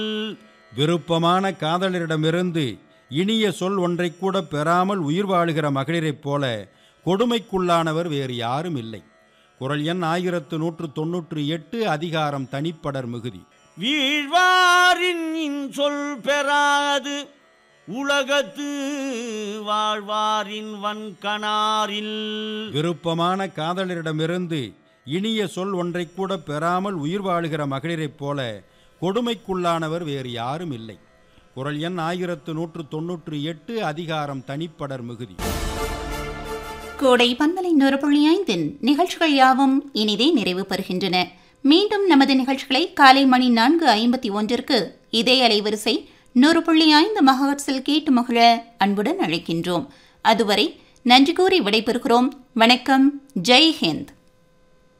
விருப்பமான காதலரிடமிருந்து இனிய சொல் ஒன்றைக் கூட பெறாமல் உயிர் வாழுகிற மகளிரைப் போல கொடுமைக்குள்ளானவர் வேறு யாரும் இல்லை குரல் எண் ஆயிரத்து நூற்று தொன்னூற்று எட்டு அதிகாரம் தனிப்படர் மிகுதி வீழ்வாரின் இன்சொல் பெறாது உலகத்து வாழ்வாரின் வன்கணாரில் விருப்பமான காதலரிடமிருந்து இனிய சொல் ஒன்றைக் கூட பெறாமல் உயிர் வாழுகிற மகளிரைப் போல கொடுமைக்குள்ளானவர் வேறு யாரும் இல்லை குரல் எண் ஆயிரத்து நூற்று தொன்னூற்று எட்டு அதிகாரம் தனிப்படர் மிகுதி கோடை பந்தலை நூறு புள்ளி ஐந்தின் நிகழ்ச்சிகள் யாவும் இனிதே நிறைவு பெறுகின்றன மீண்டும் நமது நிகழ்ச்சிகளை காலை மணி நான்கு ஐம்பத்தி ஒன்றிற்கு இதே அலைவரிசை நூறு புள்ளி ஐந்து மகட்ஸில் கேட்டு மகிழ அன்புடன் அழைக்கின்றோம் அதுவரை நன்றி கூறி விடைபெறுகிறோம் வணக்கம் ஜெய் ஹிந்த்